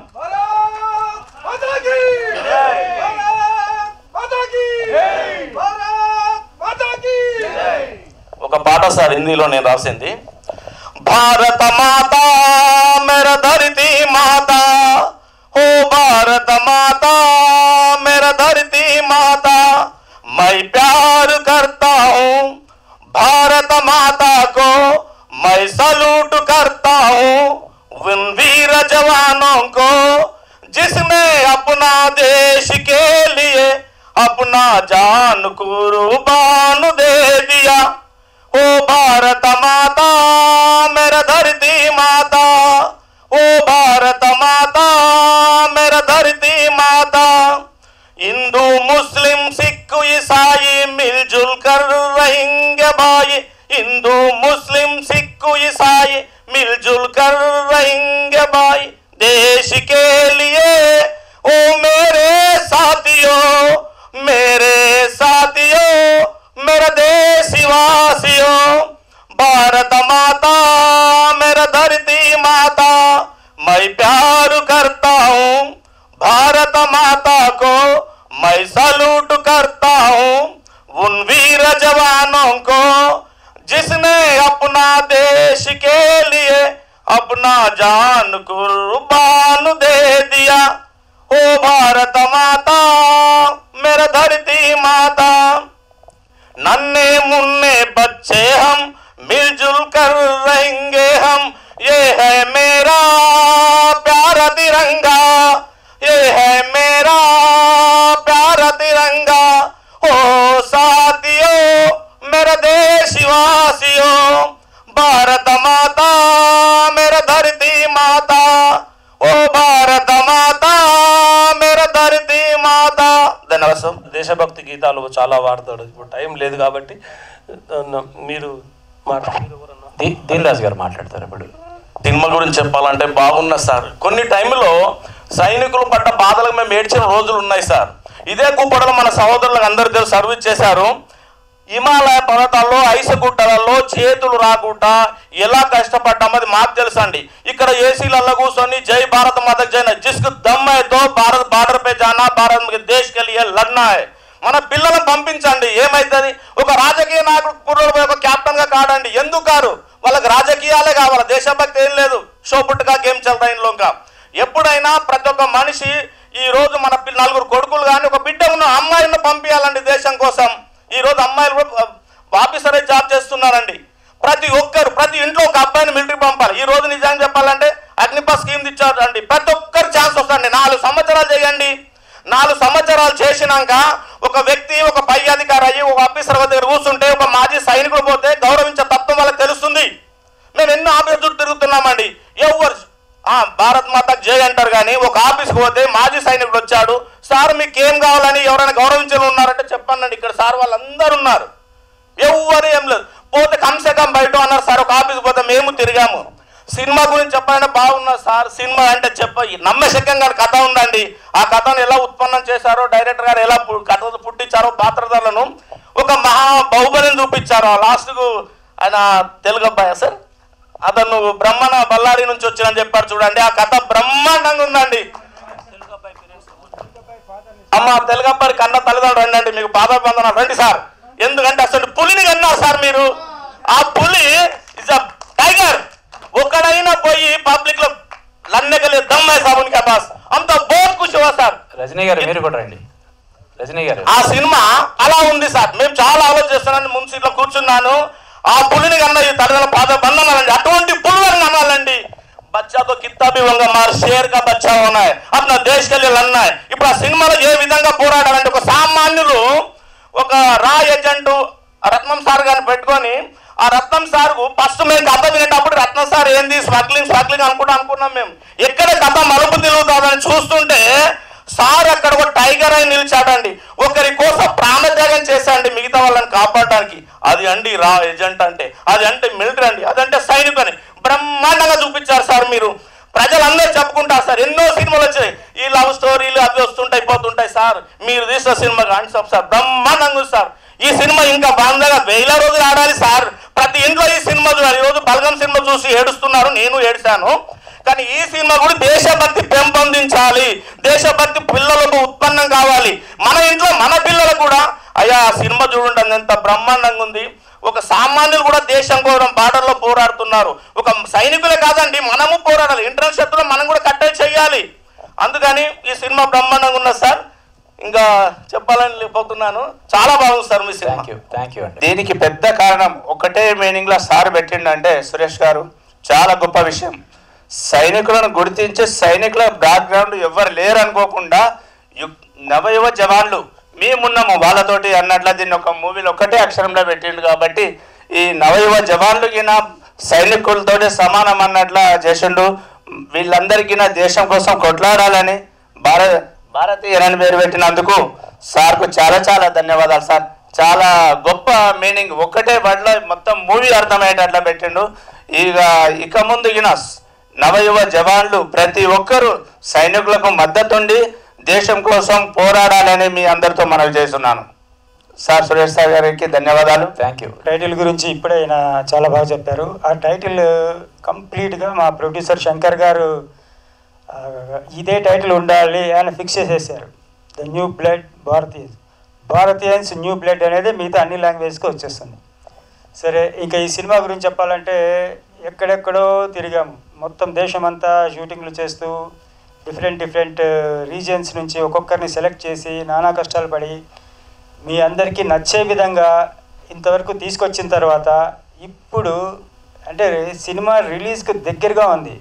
ఒక పాట సార్ హిందీలో నేను రాసింది భారత మాత మేర ధరతి మాత ఓ భారత మాత మేర ధరతి మాత मैं प्यार करता हूँ भारत माता को मैं सलूट करता हूँ उन वीर जवानों को जिसने अपना देश के लिए अपना जान कुर्बान दे दिया ओ भारत माता मेरा धरती माता ओ भारत माता मेरा धरती माता हिंदू मुस्लिम सिख ईसाई मिलजुल कर रहेंगे भाई हिंदू मुस्लिम सिख ईसाई मिलजुल कर रहेंगे भाई देश के लिए ओ मेरे साथियों मेरे साथियों मेरा देशवासियों भारत माता मेरा धरती माता मैं प्यार करता हूँ भारत माता को मैं सलूट करता हूँ उन वीर जवानों को जिसने अपना देश के लिए अपना जान कुर्बान दे दिया ओ भारत माता मेरा धरती माता नन्हे मुन्ने बच्चे हम मिलजुल कर रहेंगे हम ये है मेरा प्यारा तिरंगा ये है मेरा प्यारा तिरंगा ओ साथियों मेरा देशवासियों भारत माता मेरा धरती माता ओ भारत माता मेरा धरती माता धन्यवाद सर దేశభక్తి గీతాలు చాలా వాడతాడు ఇప్పుడు టైం లేదు కాబట్టి ఆ, మీరు మాట్లాడు దీ- దీన్ రాజు గారు మాట్లాడతారు ఇప్పుడు సినిమా గురించి చెప్పాలంటే బాగున్నా సార్ కొన్ని టైంలో సైనికులు పడ్డ బాధలకు మేము ఏడ్చిన రోజులు ఉన్నాయి సార్ ఇదే కూపడలో మన సహోదరులకు అందరికీ తెలుసు సర్వీస్ చేశారు హిమాలయ పర్వతాల్లో ఐసగుట్టలలో చేతులు రాకుండా ఎలా కష్టపడ్డామది మాకు తెలుసు అండి ఇక్కడ ఏసీలలో కూర్చొని జై భారత్ మాతకు జైన జిస్కు దమ్ హై తో భారత్ బార్డర్ పే జానా భారత్ కే దేశ్ కే లియే లడ్నా హై మన పిల్లలను పంపించండి ఏమైతుంది ఒక రాజకీయ నాయకుడు కుర్రోడు పోయి ఒక కెప్టెన్ గా కాడండి ఎందుకు కారు వాళ్ళకి రాజకీయాలే కావాలి దేశభక్తి ఏం లేదు షోపుట్టుగా గేమ్ చల్తా ఇంట్లో ఇంకా ఎప్పుడైనా ప్రతి ఒక్క మనిషి ఈ రోజు మన పిల్ల నలుగురు కొడుకులు కానీ ఒక బిడ్డ ఉన్న అమ్మాయిని పంపించాలండి దేశం కోసం ఈ రోజు అమ్మాయిలు కూడా ఆఫీసరే జాబ్ చేస్తున్నారండి ప్రతి ఒక్కరు ప్రతి ఇంట్లో ఒక అబ్బాయిని మిలిటరీ పంపాలి ఈ రోజు నిజంగా చెప్పాలంటే అగ్నిపా స్కీమ్ ఇచ్చారు అండి ప్రతి ఒక్కరు ఛాన్స్ వస్తుంది నాలుగు సంవత్సరాలు చేయండి నాలుగు సంవత్సరాలు చేసినాక ఒక వ్యక్తి ఒక పై అధికారి అయ్యి ఒక ఆఫీసర్ దగ్గర కూర్చుంటే ఒక మాజీ సైనికుడు పోతే గౌరవించే తత్వం వాళ్ళకి తెలుస్తుంది మేము ఎన్నో ఆఫీస్ చుట్టూ తిరుగుతున్నామండి ఎవరు ఆ, భారత్ మాత జై అంటారు కానీ ఒక ఆఫీస్కి పోతే మాజీ సైనికుడు వచ్చాడు సార్ మీకు ఏం కావాలని ఎవరైనా గౌరవించిన ఉన్నారంటే చెప్పండి ఇక్కడ సార్ వాళ్ళందరూ ఉన్నారు ఎవ్వరు ఏం లేదు పోతే కమ్సే కమ్ బయట అన్నారు సార్ ఒక ఆఫీస్ పోతే మేము తిరిగాము సినిమా గురించి చెప్పాలంటే బాగున్నది సార్ సినిమా అంటే చెప్ప నమ్మశక్యంగా కథ ఉందండి ఆ కథను ఎలా ఉత్పన్నం చేశారో డైరెక్టర్ గారు ఎలా పు- కథ పుట్టించారో పాత్రధారులను ఒక మహా బాహుబలిని చూపించారు ఆ లాస్ట్కు ఆయన తెలుగు అబ్బాయి సార్ అతను బ్రహ్మణ బళ్ళారి నుంచి వచ్చినని చెప్పారు చూడండి ఆ కథ బ్రహ్మాండంగా ఉందండి అమ్మ తెలుగప్పటి కన్న తల్లిదండ్రులు రండి అండి మీకు పాదాబంధనాలు రండి సార్ ఎందుకంటే అసలు పులిని కన్నారు సార్ మీరు ఆ పులి ఇస్ అ టైగర్ ఒక్కడైనా పోయి పబ్లిక్ లో లన్నెకలే దమ్మాయి సాబున్ కా పాస్ అంత బోత్ కుష్ హువా సార్ రజనీ గారు మీరు కూడా రండి రజనీ గారు ఆ సినిమా అలా ఉంది సార్ మేము చాలా ఆలోచిస్తున్నాను ముందు సీట్లో కూర్చున్నాను ఆ పులిని కన్నా ఈ తల్లిదండ్రుల పాద బంధనాలండి అటువంటి పుల్లని కనాలండి బచ్చాతో కిత్తా भी होगा मार शेर का बच्चा होना है अपना देश के लिए लड़ना है ఇప్పుడు ఆ సినిమాలో ఏ విధంగా పోరాడాలంటే ఒక సామాన్యులు ఒక రా ఏజెంట్ రత్నం సార్ గారిని పెట్టుకొని ఆ రత్నం సార్ ఫస్ట్ మేము కథ వినేటప్పుడు రత్నం సార్ ఏంది స్మగ్లింగ్ స్మగ్లింగ్ అనుకుంటా అనుకున్నాం మేము ఎక్కడ కథ మలుపు తిరుగుతుందని చూస్తుంటే సార్ అక్కడ ఒక టైగర్ అయి నిలిచాడండి ఒకరి కోసం ప్రాణత్యాగం చేశాడండి మిగతా వాళ్ళని కాపాడడానికి అది అండి రా ఏజెంట్ అంటే అది అంటే మిలిటరీ అండి అదంటే సైనికుని బ్రహ్మాండంగా చూపించారు సార్ మీరు ప్రజలందరూ చెప్పుకుంటారు సార్ ఎన్నో సినిమాలు వచ్చాయి ఈ లవ్ స్టోరీలు అవి వస్తుంటాయి పోతుంటాయి సార్ మీరు తీసిన సినిమా కాన్సెప్ట్ సార్ బ్రహ్మాండంగా ఉంది సార్ ఈ సినిమా ఇంకా బాగా వేల రోజులు ఆడాలి సార్ ప్రతి ఇంట్లో ఈ సినిమా చూడాలి ఈ రోజు బలగం సినిమా చూసి ఏడుస్తున్నారు నేను ఏడ్చాను కానీ ఈ సినిమా కూడా దేశభక్తి పెంపొందించాలి దేశభక్తి పిల్లలకు ఉత్పన్నం కావాలి మన ఇంట్లో మన పిల్లలు కూడా అయ్యా ఆ సినిమా చూడండి ఎంత బ్రహ్మాండంగా ఉంది ఒక సామాన్యులు కూడా దేశం కోసం బార్డర్లో పోరాడుతున్నారు ఒక సైనికులే కాదండి మనము పోరాడాలి ఇంటర్నల్ శత్రులు మనం కూడా కట్టడి చేయాలి అందుకని ఈ సినిమా బ్రహ్మాండంగా ఉన్నది సార్ ఇంకా చెప్పాలని లేకపోతున్నాను చాలా బాగుంది సార్ మీ cinema thank you thank you అండి దీనికి పెద్ద కారణం ఒకటే మీనింగ్ లో సార్ పెట్టిండంటే సురేష్ గారు చాలా గొప్ప విషయం సైనికులను గుర్తించే సైనికుల బ్యాక్గ్రౌండ్ ఎవరు లేరు అనుకోకుండా యు- నవయువ జవాన్లు మేమున్నాము వాళ్ళతోటి అన్నట్ల దీన్ని ఒక మూవీలో ఒకటే అక్షరంలో పెట్టిండు కాబట్టి ఈ నవయువ జవాన్లు గిన సైనికులతోటి సమానం అన్నట్ల చేసిండు వీళ్ళందరికీ దేశం కోసం కొట్లాడాలని భారత భారతీయ అని పేరు పెట్టినందుకు సార్కు చాలా చాలా ధన్యవాదాలు సార్ చాలా గొప్ప మీనింగ్ ఒక్కటే వర్డ్లో మొత్తం మూవీ అర్థమయ్యేటట్లా పెట్టిండు ఇక ఇక ముందు గిన నవయువ జవాన్లు ప్రతి ఒక్కరూ సైనికులకు మద్దతుండి దేశం కోసం పోరాడాలని మీ అందరితో మనవి చేస్తున్నాను సార్ సురేష్ సార్ గారికి ధన్యవాదాలు థ్యాంక్ యూ టైటిల్ గురించి ఇప్పుడే ఆయన చాలా బాగా చెప్పారు ఆ టైటిల్ కంప్లీట్గా మా ప్రొడ్యూసర్ శంకర్ గారు ఆ, ఇదే టైటిల్ ఉండాలి అని ఫిక్స్ చేసేసారు ద న్యూ బ్లడ్ భారతీయన్స్ భారతీయన్స్ న్యూ బ్లడ్ అనేది మిగతా అన్ని లాంగ్వేజ్కి వచ్చేస్తుంది సరే ఇంకా ఈ సినిమా గురించి చెప్పాలంటే ఎక్కడెక్కడో తిరిగాము మొత్తం దేశమంతా షూటింగ్లు చేస్తూ డిఫరెంట్ డిఫరెంట్ రీజియన్స్ నుంచి ఒక్కొక్కరిని సెలెక్ట్ చేసి నానా కష్టాలు పడి మీ అందరికీ నచ్చే విధంగా ఇంతవరకు తీసుకొచ్చిన తర్వాత ఇప్పుడు అంటే సినిమా రిలీజ్కి దగ్గరగా ఉంది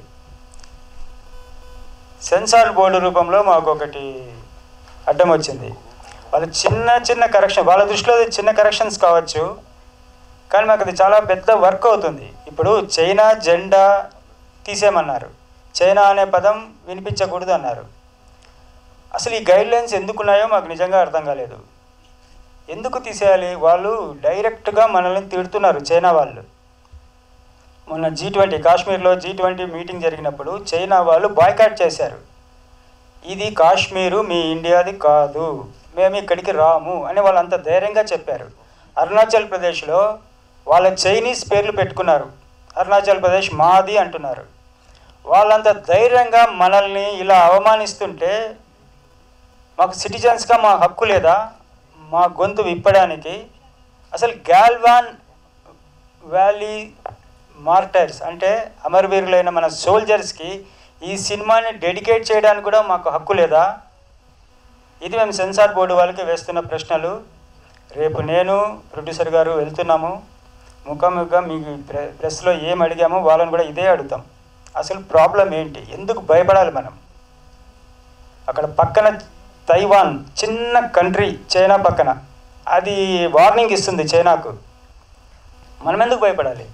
సెన్సార్ బోర్డు రూపంలో మాకు ఒకటి అడ్డం వచ్చింది వాళ్ళ చిన్న చిన్న కరెక్షన్ వాళ్ళ దృష్టిలో అది చిన్న కరెక్షన్స్ కావచ్చు కానీ మాకు అది చాలా పెద్ద వర్క్ అవుతుంది ఇప్పుడు చైనా జెండా తీసేయమన్నారు చైనా అనే పదం వినిపించకూడదు అన్నారు అసలు ఈ గైడ్ లైన్స్ ఎందుకున్నాయో మాకు నిజంగా అర్థం కాలేదు ఎందుకు తీసేయాలి వాళ్ళు డైరెక్ట్గా మనల్ని తిడుతున్నారు చైనా వాళ్ళు మొన్న జీ ట్వంటీ కాశ్మీర్లో జీ ట్వంటీ మీటింగ్ జరిగినప్పుడు చైనా వాళ్ళు బాయ్కాట్ చేశారు ఇది కాశ్మీరు మీ ఇండియాది కాదు మేము ఇక్కడికి రాము అని వాళ్ళు అంత ధైర్యంగా చెప్పారు అరుణాచల్ ప్రదేశ్లో వాళ్ళ చైనీస్ పేర్లు పెట్టుకున్నారు అరుణాచల్ ప్రదేశ్ మాది అంటున్నారు వాళ్ళంత ధైర్యంగా మనల్ని ఇలా అవమానిస్తుంటే మాకు సిటిజన్స్గా మా హక్కు లేదా మా గొంతు విప్పడానికి అసలు గాల్వాన్ వ్యాలీ మార్టర్స్ అంటే అమరవీరులైన మన సోల్జర్స్కి ఈ సినిమాని డెడికేట్ చేయడానికి కూడా మాకు హక్కు లేదా ఇది మేము సెన్సార్ బోర్డు వాళ్ళకి వేస్తున్న ప్రశ్నలు రేపు నేను ప్రొడ్యూసర్ గారు వెళ్తున్నాము ముఖాముఖిగా మీకు ప్రె ప్రెస్లో ఏం అడిగామో వాళ్ళని కూడా ఇదే అడుగుతాం అసలు ప్రాబ్లం ఏంటి ఎందుకు భయపడాలి మనం అక్కడ పక్కన తైవాన్ చిన్న కంట్రీ చైనా పక్కన అది వార్నింగ్ ఇస్తుంది చైనాకు మనం ఎందుకు భయపడాలి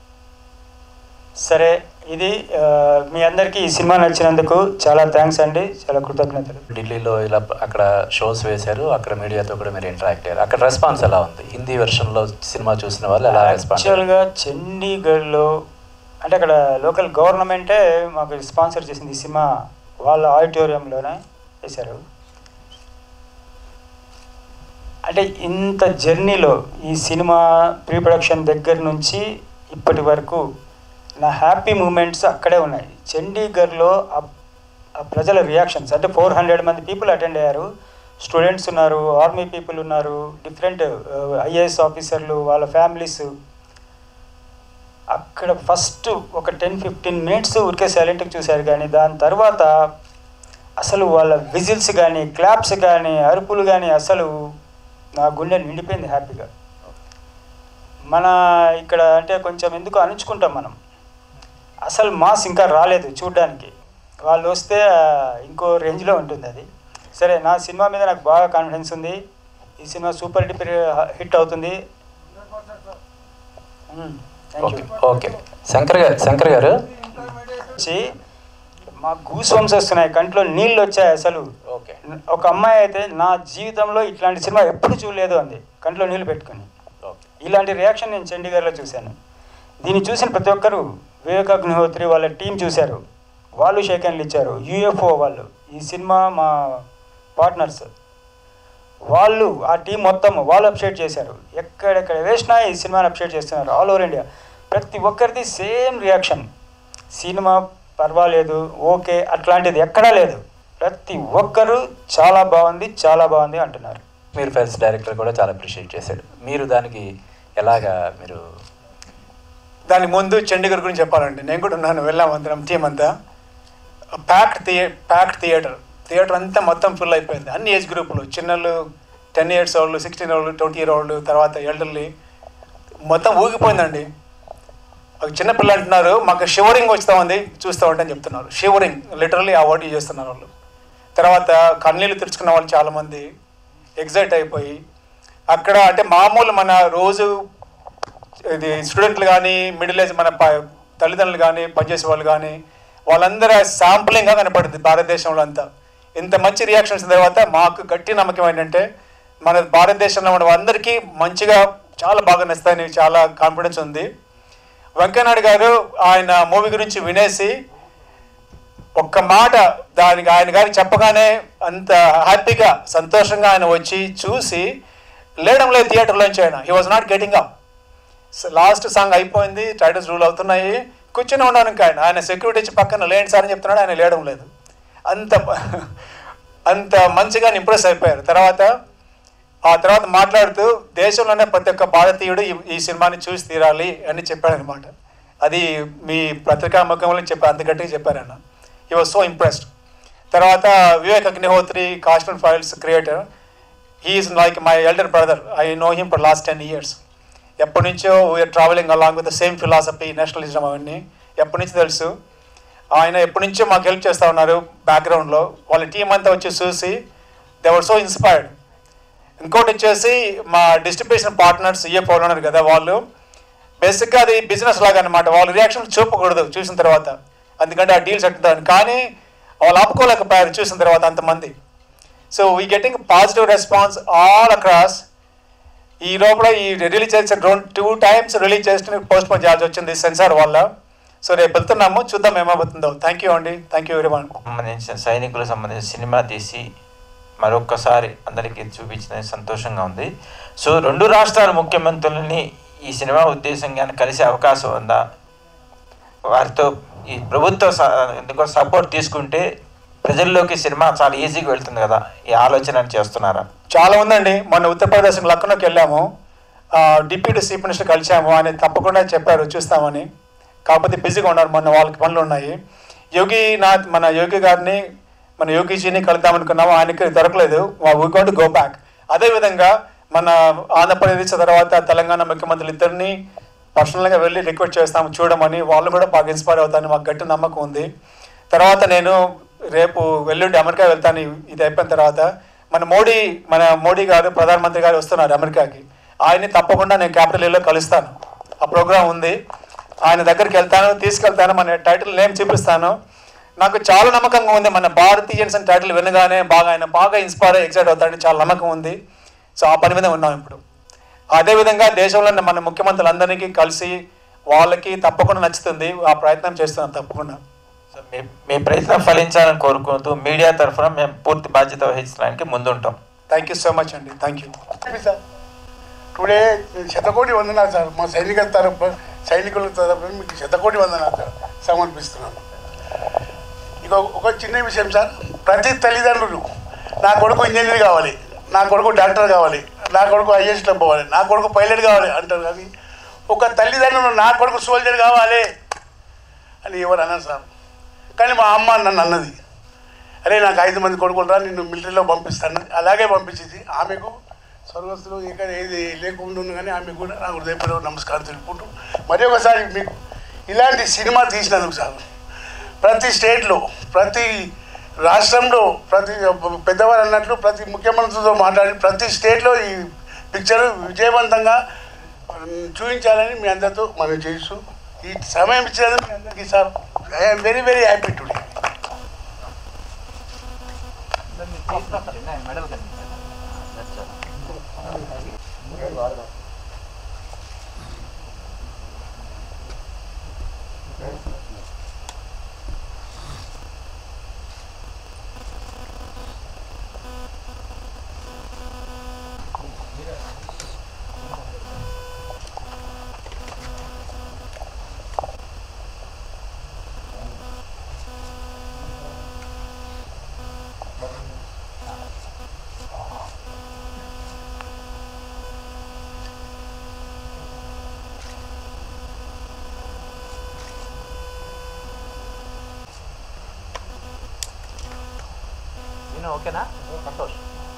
సరే ఇది ఆ, మీ అందరికీ ఈ సినిమా నచ్చినందుకు చాలా థ్యాంక్స్ అండి చాలా కృతజ్ఞతలు ఢిల్లీలో ఇలా అక్కడ షోస్ వేశారు అక్కడ మీడియాతో కూడా మీరు ఇంటరాక్ట్ అయ్యారు అక్కడ రెస్పాన్స్ ఎలా ఉంది హిందీ వెర్షన్లో సినిమా చూసిన వాళ్ళు ఎలా రెస్పాన్స్ యాక్చువల్గా చండీగఢ్లో అంటే అక్కడ లోకల్ గవర్నమెంటే మాకు స్పాన్సర్ చేసింది ఈ సినిమా వాళ్ళ ఆడిటోరియంలోనే వేశారు అంటే ఇంత జర్నీలో ఈ సినిమా ప్రీ ప్రొడక్షన్ దగ్గర నుంచి ఇప్పటి వరకు నా హ్యాపీ మూమెంట్స్ అక్కడే ఉన్నాయి చండీగఢ్లో ఆ- ఆ ప్రజల రియాక్షన్స్ అంటే ఫోర్ హండ్రెడ్ మంది పీపుల్ అటెండ్ అయ్యారు స్టూడెంట్స్ ఉన్నారు ఆర్మీ పీపుల్ ఉన్నారు డిఫరెంట్ ఐఏఎస్ ఆఫీసర్లు వాళ్ళ ఫ్యామిలీస్ అక్కడ ఫస్ట్ ఒక టెన్ ఫిఫ్టీన్ మినిట్స్ ఊరికే సైలెంట్గా చూశారు కానీ దాని తర్వాత అసలు వాళ్ళ విజిల్స్ కానీ క్లాప్స్ కానీ అరుపులు కానీ అసలు నా గుండె నిండిపోయింది హ్యాపీగా మన ఇక్కడ అంటే కొంచెం ఎందుకు అణుచుకుంటాం మనం అసలు మాస్ ఇంకా రాలేదు చూడ్డానికి వాళ్ళు వస్తే ఆ, ఇంకో రేంజ్లో ఉంటుంది అది సరే నా సినిమా మీద నాకు బాగా కాన్ఫిడెన్స్ ఉంది ఈ సినిమా సూపర్ డూపర్ హిట్ అవుతుంది thank okay you okay Shankar గారు శంకర్ గారు వచ్చి మా గూస్ వంశ వస్తున్నాయి కంట్లో నీళ్ళు వచ్చాయి అసలు ఓకే ఒక అమ్మాయి అయితే నా జీవితంలో ఇట్లాంటి సినిమా ఎప్పుడు చూడలేదు అంది కంట్లో నీళ్ళు పెట్టుకొని ఇలాంటి రియాక్షన్ నేను చండీగఢ్లో చూశాను దీన్ని చూసిన ప్రతి ఒక్కరు వివేక్ అగ్నిహోత్రి వాళ్ళ టీం చూశారు వాళ్ళు షేక్ హ్యాండ్లు ఇచ్చారు యూఎఫ్ఓ వాళ్ళు ఈ సినిమా మా పార్ట్నర్స్ వాళ్ళు ఆ టీం మొత్తం వాళ్ళు అప్షేట్ చేశారు ఎక్కడెక్కడ వేసినా ఈ సినిమాని అప్షేట్ చేస్తున్నారు ఆల్ ఓవర్ ఇండియా ప్రతి ఒక్కరిది సేమ్ రియాక్షన్ సినిమా పర్వాలేదు ఓకే అట్లాంటిది ఎక్కడా లేదు ప్రతి ఒక్కరు చాలా బాగుంది చాలా బాగుంది అంటున్నారు మీరు ఫెల్స్ డైరెక్టర్ కూడా చాలా అప్రిషియేట్ చేశాడు మీరు దానికి ఎలాగా మీరు దాని ముందు చండీగఢ్ గురించి చెప్పాలండి నేను కూడా ఉన్నాను వెళ్ళాం అందరం టీం అంతా ప్యాక్డ్ థియే ప్యాక్డ్ థియేటర్ థియేటర్ అంతా మొత్తం ఫుల్ అయిపోయింది అన్ని ఏజ్ గ్రూపులు చిన్నలు టెన్ ఇయర్స్ వాళ్ళు సిక్స్టీన్ వాళ్ళు ట్వంటీ ఇయర్ వాళ్ళు తర్వాత ఎల్డర్లీ మొత్తం ఊగిపోయిందండి ఒక చిన్న పిల్లలు అంటున్నారు మాకు షివరింగ్ వస్తూ ఉంది చూస్తూ ఉంటే అని చెప్తున్నారు షివరింగ్ లిటరల్లీ ఆ వర్డ్ యూజ్ చేస్తున్నారు వాళ్ళు తర్వాత కన్నీళ్ళు తెరుచుకున్న వాళ్ళు చాలామంది ఎగ్జైట్ అయిపోయి అక్కడ అంటే మామూలు మన రోజు ఇది స్టూడెంట్లు కానీ మిడిల్ ఏజ్ మన ప- తల్లిదండ్రులు కానీ పనిచేసే వాళ్ళు కానీ వాళ్ళందరూ శాంపులింగ్గా కనపడింది భారతదేశంలో అంతా ఇంత మంచి రియాక్షన్స్ తర్వాత మాకు గట్టి నమ్మకం ఏంటంటే మన భారతదేశంలో ఉన్న అందరికీ మంచిగా చాలా బాగా నచ్చుతాయని చాలా కాన్ఫిడెన్స్ ఉంది వెంకయ్యనాయుడు గారు ఆయన మూవీ గురించి వినేసి ఒక్క మాట దానికి ఆయన గారికి చెప్పగానే అంత హ్యాపీగా సంతోషంగా ఆయన వచ్చి చూసి లేడం లేదు థియేటర్లోంచి ఆయన he was not getting up last song అయిపోయింది టైటిల్స్ రూల్ అవుతున్నాయి కూర్చొని ఉన్నాను ఇంకా ఆయన ఆయన సెక్యూరిటీ ఇచ్చి పక్కన లేండి సార్ అని చెప్తున్నాడు ఆయన లేయడం లేదు అంత అంత మంచిగా ఇంప్రెస్ అయిపోయారు తర్వాత ఆ తర్వాత మాట్లాడుతూ దేశంలోనే ప్రతి ఒక్క భారతీయుడు ఈ- ఈ సినిమాని చూసి తీరాలి అని చెప్పాడనమాట అది మీ పత్రికా ముఖంలో చెప్పారు అంత గట్టిగా చెప్పారు ఆయన ఈ వాజ్ సో ఇంప్రెస్డ్ తర్వాత వివేక్ అగ్నిహోత్రి కాస్టన్ files creator he's like my elder brother I know him for last ten years ఎప్పటి నుంచో we are travelling along with the same philosophy nationalism అవన్నీ ఎప్పటి నుంచి తెలుసు ఆయన ఎప్పటి నుంచో మాకు హెల్ప్ చేస్తూ ఉన్నారు బ్యాక్గ్రౌండ్లో వాళ్ళ టీం అంతా వచ్చి చూసి దే వర్ సో ఇన్స్పైర్డ్ ఇంకోటి వచ్చేసి మా డిస్ట్రిబ్యూషన్ పార్ట్నర్స్ ఏ పౌలు ఉన్నారు కదా వాళ్ళు బేసిక్గా అది బిజినెస్ లాగా అనమాట వాళ్ళ రియాక్షన్ చూపకూడదు చూసిన తర్వాత ఎందుకంటే ఆ డీల్స్ అట్టుంటారు కానీ వాళ్ళు ఆపుకోలేకపోయారు చూసిన తర్వాత అంతమంది so we getting positive response all across ఈ లోపల ఈ రిలీజ్ చేసిన రెండు టూ టైమ్స్ రిలీజ్ చేసిన పోస్ట్ పోన్ చేయాల్సి వచ్చింది సెన్సార్ వల్ల సో రేపు వెళ్తున్నాము చూద్దాం ఏమవుతుందో థ్యాంక్ యూ అండి థ్యాంక్ యూ వెరీ మచ్ సంబంధించిన సైనికులకు సంబంధించిన సినిమా తీసి మరొక్కసారి అందరికీ చూపించిన సంతోషంగా ఉంది సో రెండు రాష్ట్రాల ముఖ్యమంత్రులని ఈ సినిమా ఉద్దేశంగా కలిసే అవకాశం ఉందా వారితో ఈ ప్రభుత్వ స- ఎందుకో సపోర్ట్ తీసుకుంటే ప్రజల్లోకి సినిమా చాలా ఈజీగా వెళ్తుంది కదా ఈ ఆలోచన చేస్తున్నారా చాలా ఉందండి మొన్న ఉత్తరప్రదేశ్ లక్నోకి వెళ్ళాము ఆ, డిప్యూటీ చీఫ్ మినిస్టర్ కలిసాము ఆయన తప్పకుండా చెప్పారు చూస్తామని కాకపోతే బిజీగా ఉన్నారు మొన్న వాళ్ళకి పనులు ఉన్నాయి యోగి నాథ్ మన యోగి గారిని మన యోగిజీని కలుద్దాం అనుకున్నాము ఆయనకి దొరకలేదు వీ గోట్ గో బ్యాక్ అదేవిధంగా మన ఆంధ్రప్రదేశ్ తర్వాత తెలంగాణ ముఖ్యమంత్రులు ఇద్దరిని పర్సనల్గా వెళ్ళి రిక్వెస్ట్ చేస్తాము చూడమని వాళ్ళు కూడా బాగా ఇన్స్పైర్ అవుతారని మాకు గట్టి నమ్మకం ఉంది తర్వాత నేను రేపు వెల్లుండి అమెరికా వెళ్తాను ఇది అయిపోయిన తర్వాత మన మోడీ మన మోడీ గారు ప్రధానమంత్రి గారు వస్తున్నారు అమెరికాకి ఆయన్ని తప్పకుండా నేను క్యాపిటల్ హిల్లో కలుస్తాను ఆ ప్రోగ్రాం ఉంది ఆయన దగ్గరికి వెళ్తాను తీసుకెళ్తాను మన టైటిల్ నేమ్ చూపిస్తాను నాకు చాలా నమ్మకంగా ఉంది మన భారతీయన్స్ అని టైటిల్ వినగానే బాగా ఆయన బాగా ఇన్స్పైర్ ఎక్సైట్ అవుతాడని చాలా నమ్మకం ఉంది సో ఆ పని మీద ఉన్నాం ఇప్పుడు అదేవిధంగా దేశంలో ఉన్న మన ముఖ్యమంత్రులందరికీ కలిసి వాళ్ళకి తప్పకుండా నచ్చుతుంది ఆ ప్రయత్నం చేస్తున్నాం తప్పకుండా సో మీ మీ ప్రయత్నం ఫలించాలని కోరుకుంటూ మీడియా తరఫున మేము పూర్తి బాధ్యత వహించడానికి ముందుంటాం థ్యాంక్ యూ సో మచ్ అండి థ్యాంక్ యూ సార్ టుడే శతకోటి వందనాలు సార్ మా సైనిక తరపు సైనికుల తరపున మీకు శతకోటి వందనాలు సార్ సమర్పిస్తున్నాను ఇక ఒక చిన్న విషయం సార్ ప్రతి తల్లిదండ్రులు నా కొడుకు ఇంజనీర్ కావాలి నా కొడుకు డాక్టర్ కావాలి నా కొడుకు ఐఏఎస్లో పోవాలి నా కొడుకు పైలట్ కావాలి అంటారు కానీ ఒక తల్లిదండ్రులు నా కొడుకు సోల్జర్ కావాలి అని ఎవరు అన్నారు సార్ కానీ మా అమ్మ నన్ను అన్నది అరే నాకు ఐదు మంది కొడుకులు రా నిన్ను మిలిటరీలో పంపిస్తాను అలాగే పంపించింది ఆమెకు స్వర్గస్థులు ఇక్కడ ఏది లేకుండా ఉంది కానీ ఆమెకు కూడా నా హృదయపూర్వక నమస్కారం తెలుపుకుంటూ మరి ఒకసారి మీకు ఇలాంటి సినిమా తీసినందుకు సార్ ప్రతి స్టేట్లో ప్రతి రాష్ట్రంలో ప్రతి పెద్దవారు అన్నట్లు ప్రతి ముఖ్యమంత్రితో మాట్లాడి ప్రతి స్టేట్లో ఈ పిక్చర్ విజయవంతంగా ఉమ్, చూపించాలని మీ అందరితో మనం చేస్తూ ఈ సమయం ఇచ్చినందుకు మీ అందరికీ sir I'm very very happy today ఓకేనా సంతోష్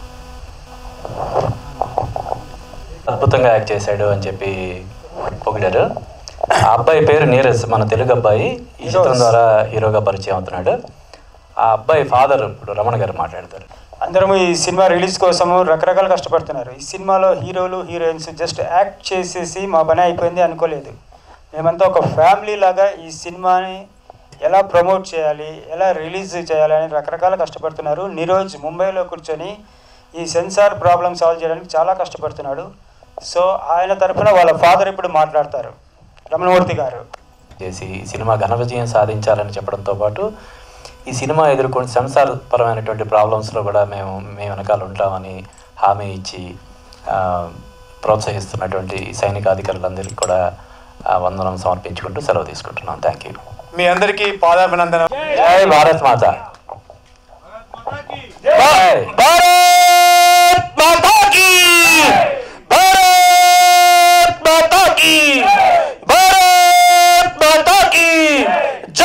అద్భుతంగా యాక్ట్ చేశాడు అని చెప్పి పొగిడారు ఆ అబ్బాయి పేరు నీరజ్ మన తెలుగు అబ్బాయి ఈ చిత్రం ద్వారా హీరోగా పరిచయం అవుతున్నాడు ఆ అబ్బాయి ఫాదర్ ఇప్పుడు రమణ గారు మాట్లాడతారు అందరం ఈ సినిమా రిలీజ్ కోసము రకరకాల కష్టపడుతున్నారు ఈ సినిమాలో హీరోలు హీరోయిన్స్ జస్ట్ యాక్ట్ చేసేసి మా పని అయిపోయింది అనుకోలేదు మేమంతా ఒక ఫ్యామిలీ లాగా ఈ సినిమాని ఎలా ప్రమోట్ చేయాలి ఎలా రిలీజ్ చేయాలి అని రకరకాల కష్టపడుతున్నారు నిరోజ్ ముంబైలో కూర్చొని ఈ సెన్సార్ ప్రాబ్లం సాల్వ్ చేయడానికి చాలా కష్టపడుతున్నాడు సో ఆయన తరఫున వాళ్ళ ఫాదర్ ఇప్పుడు మాట్లాడతారు రమణమూర్తి గారు చేసి ఈ సినిమా ఘన విజయం సాధించాలని చెప్పడంతో పాటు ఈ సినిమా ఎదుర్కొని సెన్సార్ పరమైనటువంటి ప్రాబ్లమ్స్లో కూడా మేము మేము వెనకాల ఉంటామని హామీ ఇచ్చి ఆ, ప్రోత్సహిస్తున్నటువంటి సైనికాధికారులందరికీ కూడా ఆ, వందనం సమర్పించుకుంటూ సెలవు తీసుకుంటున్నాం థ్యాంక్ యూ మీ అందరికీ పాదాభినందన జై భారత్ మాత జై భారత్